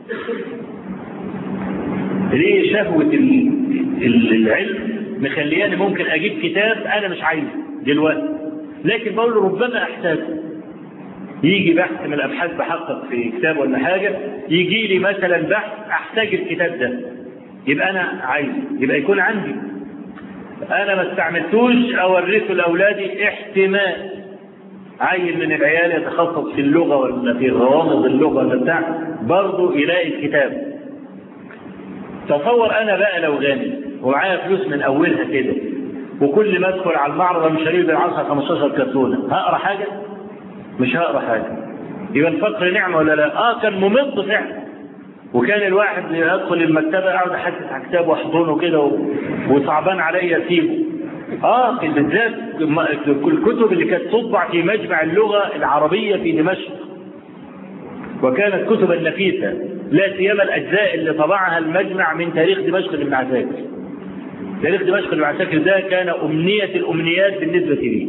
ليه شهوة العلم مخلياني ممكن اجيب كتاب انا مش عايزه دلوقتي لكن بقول ربما احتاج يجي بحث من الابحاث بحقق في كتاب ولا حاجه يجي لي مثلا بحث احتاج الكتاب ده يبقى انا عايزه يبقى يكون عندي انا ما استعملتوش اورثه لاولادي احتمال عيل من العيال يتخصص في اللغه ولا في غوامض اللغه ولا بتاع برضه يلاقي الكتاب تصور انا بقى لو غني ومعايا فلوس من اولها كده وكل ما ادخل على المعرض مش هريد بالعصا 15 كرتونه هقرا حاجه؟ مش هقرا حاجه يبقى الفقر نعمه ولا لا؟ اه كان ممض فعلا وكان الواحد يدخل المكتبه اقعد احدث على كتاب واحضنه كده و... وصعبان عليا اسيبه اه بالذات الكتب اللي كانت تطبع في مجمع اللغه العربيه في دمشق وكانت كتبا نفيسه لا سيما الاجزاء اللي طبعها المجمع من تاريخ دمشق لابن عساكر. تاريخ دمشق لابن عساكر ده كان امنيه الامنيات بالنسبه لي.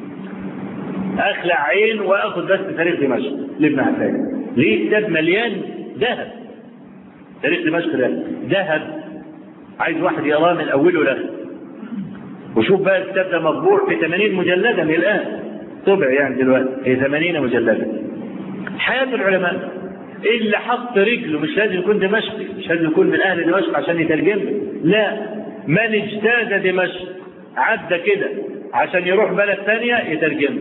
اخلع عين واخذ بس تاريخ دمشق لابن عساكر. ليه كتاب مليان ذهب. تاريخ دمشق ده ذهب عايز واحد يقراه من اوله لاخره. وشوف بقى الكتاب ده مطبوع في 80 مجلدا الان. طبع يعني دلوقتي هي 80 مجلدا. حياه العلماء اللي حط رجله مش لازم يكون دمشقي مش لازم يكون من اهل دمشق عشان يترجم لا من اجتاز دمشق عدى كده عشان يروح بلد ثانية يترجم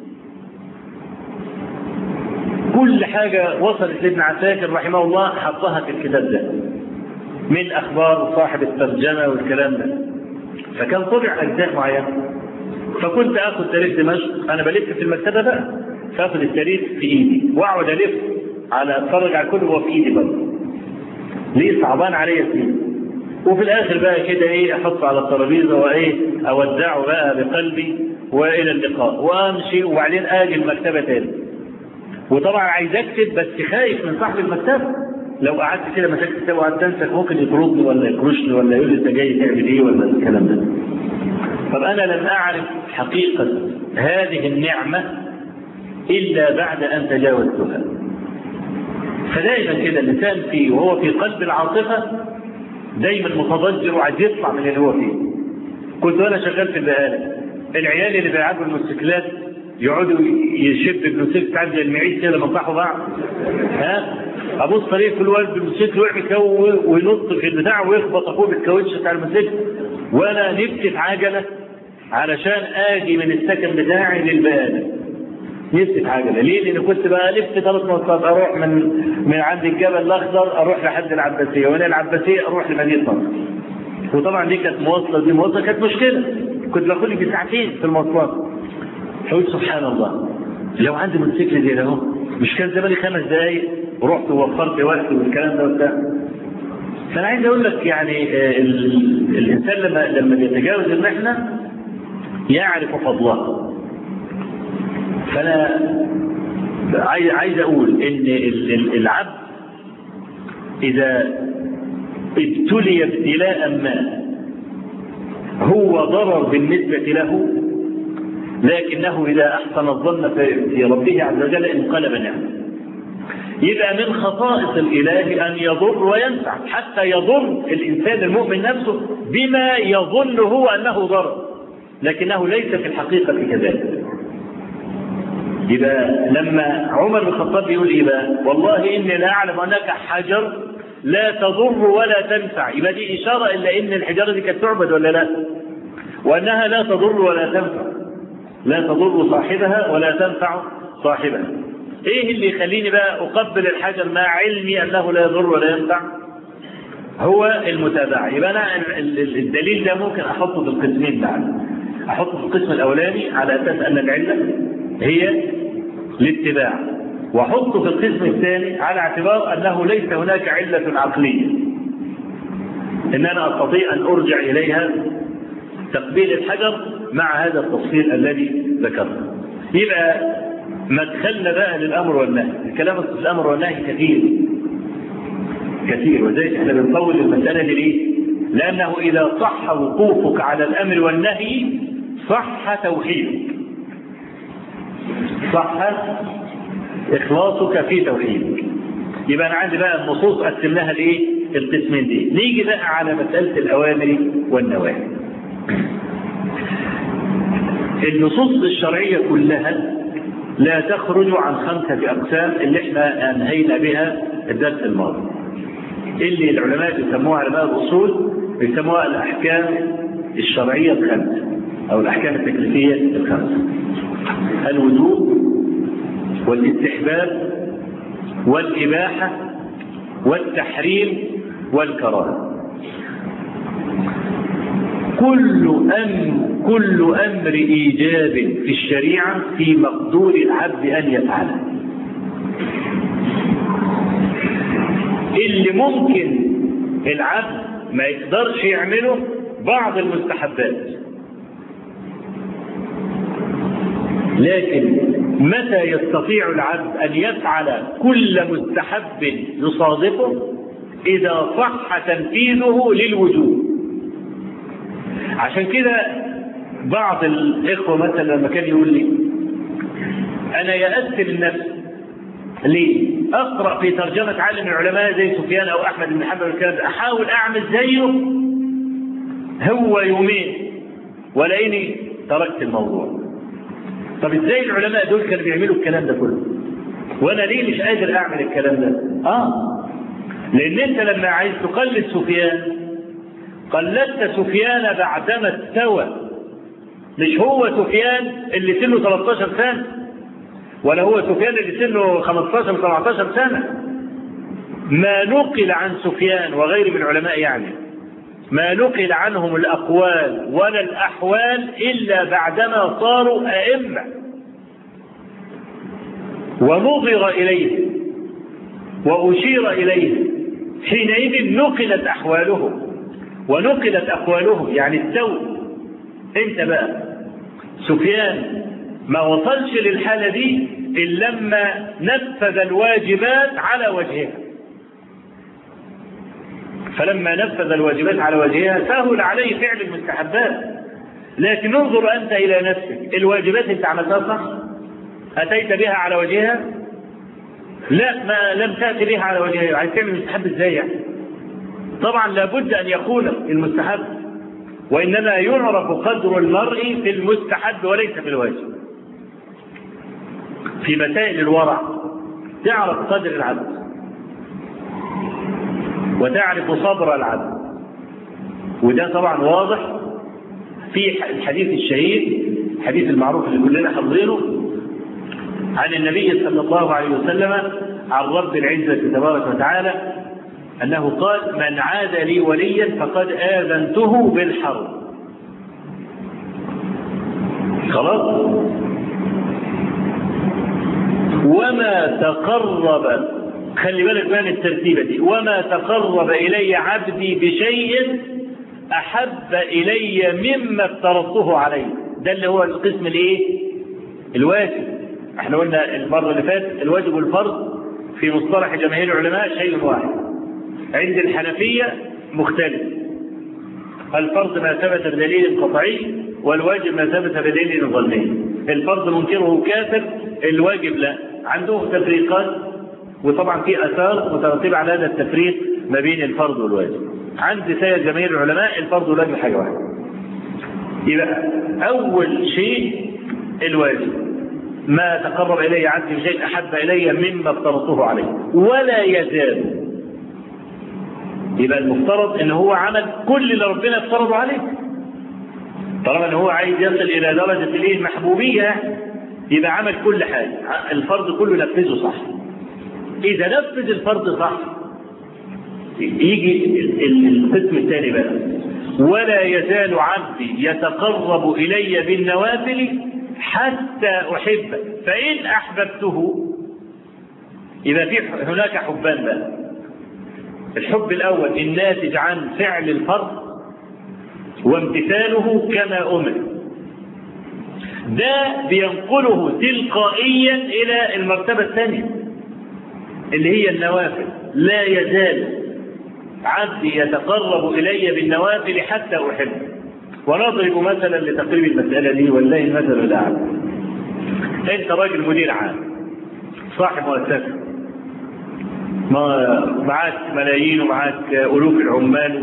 كل حاجة وصلت لابن عساكر رحمه الله حطها في الكتاب ده من أخبار صاحب الترجمة والكلام ده فكان طبع أجزاء معينة فكنت آخذ تاريخ دمشق أنا بلف في المكتبة بقى فآخذ التاريخ في إيدي وأقعد ألف على اتفرج على الكتب وهو في ايدي برضه. ليه صعبان عليا سنين. وفي الاخر بقى كده ايه احطه على الترابيزه وايه اودعه بقى بقلبي والى اللقاء وامشي وبعدين اجي المكتبه تاني. وطبعا عايز اكتب بس خايف من صاحب المكتبه. لو قعدت كده مسكت كتاب وقعدت انسك ممكن يطردني ولا يكرشني ولا يقول لي انت جاي تعمل ايه ولا الكلام ده. طب انا لم اعرف حقيقه هذه النعمه الا بعد ان تجاوزتها. فدائما كده الانسان في وهو في قلب العاطفه دايما متضجر وعايز يطلع من اللي هو فيه. كنت وانا شغال في البقاله العيال اللي بيلعبوا الموتوسيكلات يقعدوا يشب الموتوسيكل عند المعيد كده منطحوا بعض ها ابص طريق كل واحد بالموتوسيكل ويعمل وينط في البتاع ويخبط اخوه بالكاوتش بتاع الموتوسيكل وانا نفسي في عجله علشان اجي من السكن بتاعي للبقاله نفسي في عجله ليه؟ لان كنت بقى الف ثلاث مواصلات اروح من من عند الجبل الاخضر اروح لحد العباسيه ومن العباسيه اروح لمدينه نصر. وطبعا دي كانت مواصله دي مواصله كانت مشكله كنت باخد لي ساعتين في المواصلات. فقلت سبحان الله لو عندي موتوسيكل زي ده اهو مش كان زماني خمس دقايق ورحت ووفرت وقت والكلام ده وبتاع. فانا عايز اقول لك يعني الانسان لما لما بيتجاوز المحنه يعرف فضلها فانا عايز عايز اقول ان العبد اذا ابتلي ابتلاء ما هو ضرر بالنسبة له لكنه إذا أحسن الظن في ربه عز وجل انقلب نعمة يبقى من خصائص الإله أن يضر وينفع حتى يضر الإنسان المؤمن نفسه بما يظن هو أنه ضر لكنه ليس في الحقيقة كذلك يبقى لما عمر بن الخطاب بيقول ايه بقى؟ والله اني لا اعلم انك حجر لا تضر ولا تنفع، يبقى دي اشاره الى ان الحجاره دي كانت تعبد ولا لا؟ وانها لا تضر ولا تنفع. لا تضر صاحبها ولا تنفع صاحبها. ايه اللي يخليني بقى اقبل الحجر مع علمي انه لا يضر ولا ينفع؟ هو المتابعه، يبقى انا الدليل ده ممكن احطه في القسمين بعد. احطه في القسم الاولاني على اساس ان العله هي الاتباع واحطه في القسم الثاني على اعتبار انه ليس هناك عله عقليه ان انا استطيع ان ارجع اليها تقبيل الحجر مع هذا التفصيل الذي ذكرته يبقى مدخلنا بقى للامر والنهي الكلام في الامر والنهي كثير كثير وذلك احنا بنطول المساله دي ليه؟ لانه اذا صح وقوفك على الامر والنهي صح توحيدك صح إخلاصك في توحيدك يبقى أنا عندي بقى النصوص قسمناها لإيه؟ القسمين دي نيجي بقى على مسألة الأوامر والنواهي النصوص الشرعية كلها لا تخرج عن خمسة أقسام اللي احنا أنهينا بها الدرس الماضي اللي العلماء بيسموها علماء الأصول بيسموها الأحكام الشرعية الخمسة أو الأحكام التكليفية الخمسة الوجوب والاستحباب والإباحة والتحريم والكراهة كل أمر كل أمر إيجاب في الشريعة في مقدور العبد أن يفعله اللي ممكن العبد ما يقدرش يعمله بعض المستحبات لكن متى يستطيع العبد أن يفعل كل مستحب يصادفه إذا صح تنفيذه للوجوب عشان كده بعض الإخوة مثلا لما كان يقول لي أنا يأست للنفس ليه؟ أقرأ في ترجمة عالم من العلماء زي سفيان أو أحمد بن حنبل والكلام ده أحاول أعمل زيه هو يومين ولاقيني تركت الموضوع. طب ازاي العلماء دول كانوا بيعملوا الكلام ده كله؟ وأنا ليه مش قادر أعمل الكلام ده؟ آه لأن أنت لما عايز تقلد سفيان قلدت سفيان بعدما استوى مش هو سفيان اللي سنه 13 سنة ولا هو سفيان اللي سنه 15 17 سنة ما نقل عن سفيان وغيره من العلماء يعني ما نقل عنهم الأقوال ولا الأحوال إلا بعدما صاروا أئمة ونظر إليه وأشير إليه حينئذ نقلت أحوالهم ونقلت أقوالهم يعني استووا أنت بقى سفيان ما وصلش للحالة دي إلا لما نفذ الواجبات على وجهها فلما نفذ الواجبات على وجهها سهل عليه فعل المستحبات لكن انظر أنت إلى نفسك الواجبات أنت عملتها صح أتيت بها على وجهها لا ما لم تأتي بها على وجهها عايز تعمل مستحب ازاي يعني طبعا لابد أن يكون المستحب وإنما يعرف قدر المرء في المستحب وليس في الواجب في مسائل الورع تعرف قدر العبد وتعرف صبر العبد وده طبعا واضح في الحديث الشهير الحديث المعروف اللي كلنا حافظينه عن النبي صلى الله عليه وسلم عن رب العزة تبارك وتعالى أنه قال من عاد لي وليا فقد آذنته بالحرب خلاص وما تقرب خلي بالك من الترتيبة دي وما تقرب إلي عبدي بشيء أحب إلي مما افترضته عليه ده اللي هو القسم الايه الواجب احنا قلنا المرة اللي فاتت الواجب والفرض في مصطلح جماهير العلماء شيء واحد عند الحنفية مختلف الفرض ما ثبت بدليل قطعي والواجب ما ثبت بدليل ظني الفرض منكره كافر الواجب لا عنده تفريقات وطبعا في اثار مترتبه على هذا التفريق ما بين الفرض والواجب عند سيد جماهير العلماء الفرض والواجب حاجه واحده يبقى اول شيء الواجب ما تقرب الي عبدي بشيء احب الي مما افترضته عليه ولا يزال يبقى المفترض ان هو عمل كل اللي ربنا افترضه عليه طالما ان هو عايز يصل الى درجه الايه المحبوبيه يبقى عمل كل حاجه الفرض كله نفذه صح اذا نفذ الفرض صح يجي القسم الثاني بقى ولا يزال عبدي يتقرب الي بالنوافل حتى احبه فان احببته يبقى في هناك حبان بقى الحب الاول الناتج عن فعل الفرض وامتثاله كما امر ده بينقله تلقائيا الى المرتبه الثانيه اللي هي النوافل لا يزال عبدي يتقرب الي بالنوافل حتى احبه ونضرب مثلا لتقريب المساله دي والله المثل الاعلى انت راجل مدير عام صاحب مؤسسه ما معاك ملايين ومعاك الوف العمال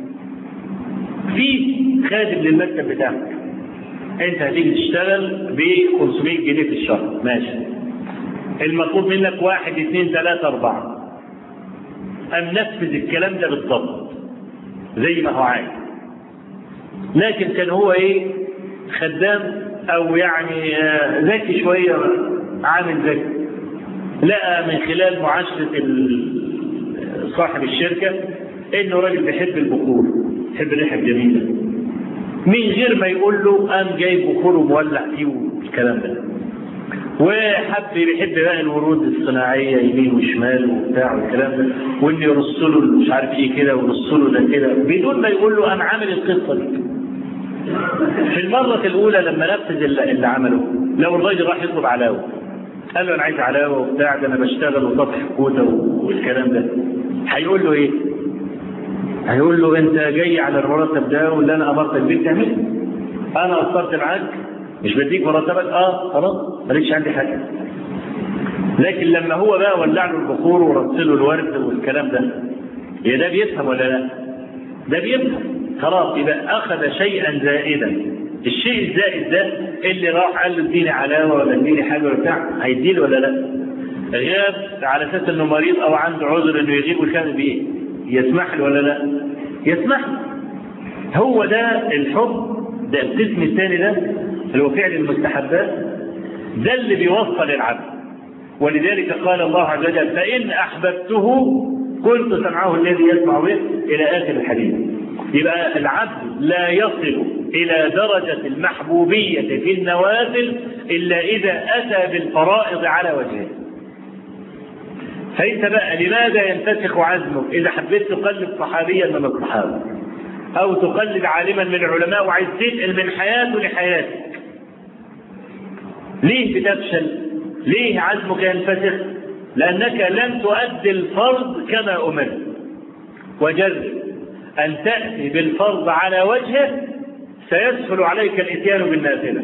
في خادم للمكتب بتاعك انت هتيجي تشتغل ب 500 جنيه في الشهر ماشي المطلوب منك واحد اثنين ثلاثة أربعة أم نفذ الكلام ده بالضبط زي ما هو عايز لكن كان هو ايه خدام او يعني ذكي شويه عامل ذكي لقى من خلال معاشره صاحب الشركه انه راجل بيحب البخور بيحب الريحه الجميله من غير ما يقول له قام جايب بخور ومولع فيه والكلام ده وحب بيحب بقى الورود الصناعيه يمين وشمال وبتاع والكلام ده وان يرص له مش عارف ايه كده ويرص له ده كده بدون ما يقول له انا عامل القصه دي. في المره الاولى لما نفذ اللي عمله لو الراجل راح يطلب علاوه قال له انا عايز علاوه وبتاع ده انا بشتغل وسطح كوته والكلام ده هيقول له ايه؟ هيقول له انت جاي على المرتب ده واللي انا امرتك بيه تعمله انا قصرت معاك مش بديك مرتبك اه خلاص مالكش عندي حاجه لكن لما هو بقى ولع له البخور ورص له الورد والكلام ده يا ده بيفهم ولا لا؟ ده بيفهم خلاص يبقى اخذ شيئا زائدا الشيء الزائد ده اللي راح قال له اديني علاوه ولا اديني حاجه ولا بتاع هيديله ولا لا؟ غاب على اساس انه مريض او عنده عذر انه يغيب ويكمل بايه؟ يسمح له ولا لا؟ يسمح له. هو ده الحب ده القسم الثاني ده اللي هو فعل المستحبات ده اللي بيوصل العبد ولذلك قال الله عز وجل فإن أحببته كنت سمعه الذي يسمع به إلى آخر الحديث يبقى العبد لا يصل إلى درجة المحبوبية في النوافل إلا إذا أتى بالفرائض على وجهه فأنت بقى لماذا ينفسخ عزمك إذا حبيت تقلد صحابيا من الصحابة أو تقلد عالما من العلماء وعايز تنقل من حياته لحياتك ليه بتفشل؟ ليه عزمك ينفسخ؟ لأنك لم تؤدي الفرض كما أمرت وجرب أن تأتي بالفرض على وجهه سيسهل عليك الإتيان بالنافلة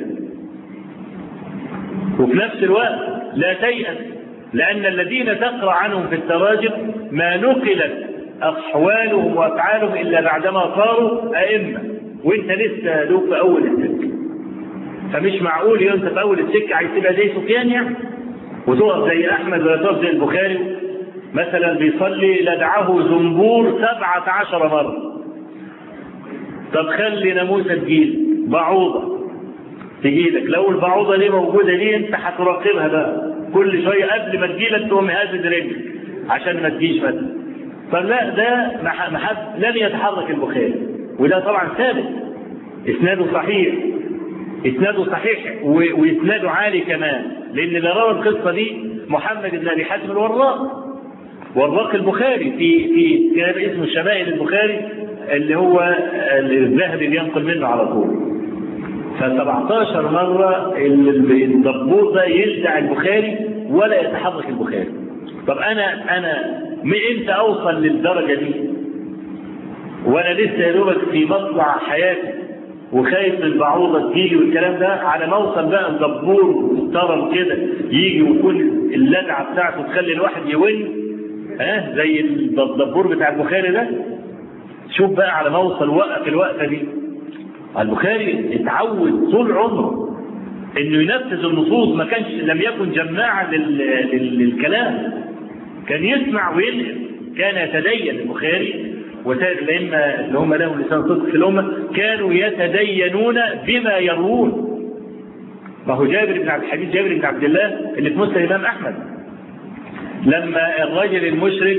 وفي نفس الوقت لا تيأس لأن الذين تقرأ عنهم في التراجم ما نقلت أحوالهم وأفعالهم إلا بعدما صاروا أئمة وأنت لسه دوب في أول السكة فمش معقول أنت في أول السكة عايز تبقى زي سفيان يعني وتقف زي أحمد ولا تقف زي البخاري مثلا بيصلي لدعه زنبور سبعة عشر مرة طب خلي ناموسة تجيلك بعوضة تجيلك لو البعوضة دي موجودة دي انت هتراقبها بقى كل شوية قبل ما تجيلك تقوم هازد رجلك عشان ما تجيش مثلا فلا ده محب لم يتحرك البخاري وده طبعا ثابت اسناده صحيح اسناده صحيح واسناده عالي كمان لان اللي روى القصه دي محمد بن ابي حاتم الوراق وراق البخاري في في كتاب اسمه شمائل البخاري اللي هو الذهبي بينقل منه على طول ف 17 مره الدبور ده يلدع البخاري ولا يتحرك البخاري طب انا انا من امتى اوصل للدرجه دي وانا لسه يا دوبك في مطلع حياتي وخايف من البعوضه تجيلي والكلام ده على ما اوصل بقى الدبور محترم كده يجي ويكون اللدعه بتاعته تخلي الواحد يون ها زي الدبور بتاع البخاري ده شوف بقى على ما اوصل وقف الوقفه دي البخاري اتعود طول عمره انه ينفذ النصوص ما كانش لم يكن جماعا لل... لل... للكلام كان يسمع وينقل كان يتدين البخاري وسائر الائمه اللي هم لهم لسان صدق في الامه كانوا يتدينون بما يروون ما هو جابر بن عبد الحديث جابر بن عبد الله اللي في مسند الامام احمد لما الرجل المشرك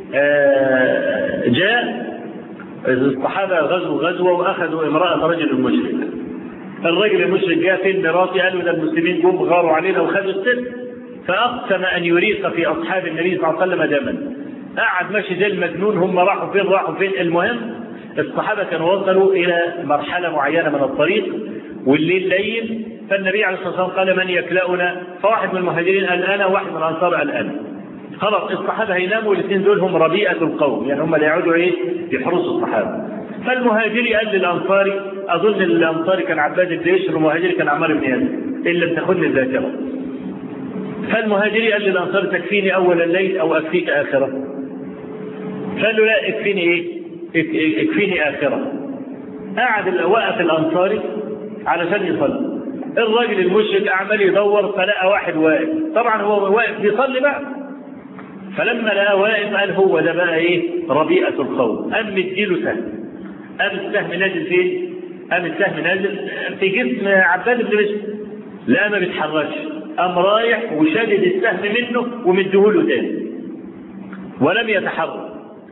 جاء الصحابه غزوا غزوه واخذوا امراه رجل مشرك الرجل المشرك جاء فين مراتي قالوا ده المسلمين جم غاروا علينا وخذوا الست فاقسم ان يريق في اصحاب النبي صلى الله عليه وسلم دما قعد ماشي زي المجنون هم راحوا فين راحوا فين المهم الصحابه كانوا وصلوا الى مرحله معينه من الطريق والليل ليل فالنبي عليه الصلاه والسلام قال من يكلأنا فواحد من المهاجرين قال انا وواحد من الانصار قال انا خلاص الصحابه هيناموا والاثنين دول هم ربيئه القوم يعني هم اللي يقعدوا ايه يحرسوا الصحابه فالمهاجري قال للانصاري اظن الانصاري كان عباد بن بشر والمهاجري كان عمار بن ياسر ان لم تخن الذاكره فالمهاجري قال للانصار تكفيني اول الليل او اكفيك اخره قال له لا اكفيني ايه اكفيني اخره قعد وقف الانصاري علشان يصلي الراجل المشرك عمال يدور فلقى واحد واقف طبعا هو واقف بيصلي بقى فلما لقى واقف قال هو ده بقى ايه ربيئه القوم قام مديله سهم قام السهم نازل فين؟ قام السهم نازل في جسم عباد بن بشر لا ما بيتحركش قام رايح وشادد السهم منه ومديهوله تاني ولم يتحرك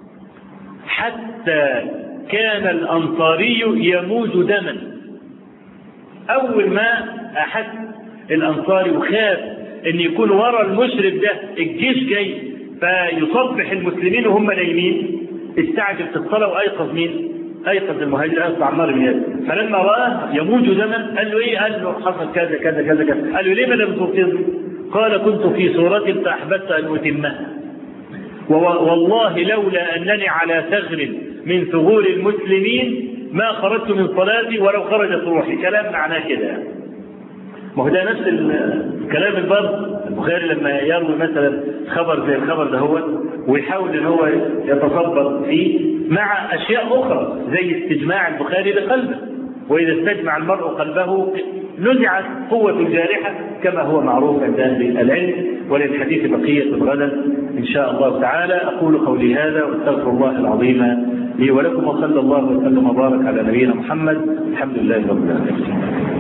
حتى كان الانصاري يموج دما اول ما احس الانصاري وخاف ان يكون ورا المشرك ده الجيش جاي فيصبح المسلمين وهم نايمين استعجل في الصلاه وايقظ مين؟ ايقظ المهاجر ايقظ عمار بن ياسر فلما راه يموج دما قال له ايه؟ قال له حصل كذا كذا كذا كذا قال له ليه ما لم تصل؟ قال كنت في صورة فاحببت ان اتمها والله لولا انني على ثغر من ثغور المسلمين ما خرجت من صلاتي ولو خرجت روحي كلام معناه كده ما هو ده نفس الكلام البر البخاري لما يروي مثلا خبر زي الخبر ده هو ويحاول ان هو يتصبر فيه مع اشياء اخرى زي استجماع البخاري لقلبه واذا استجمع المرء قلبه نزعت قوة الجارحة كما هو معروف عند أهل العلم وللحديث بقية غدا إن شاء الله تعالى أقول قولي هذا وأستغفر الله العظيم لي ولكم وصلى الله وسلم وبارك على نبينا محمد الحمد لله رب العالمين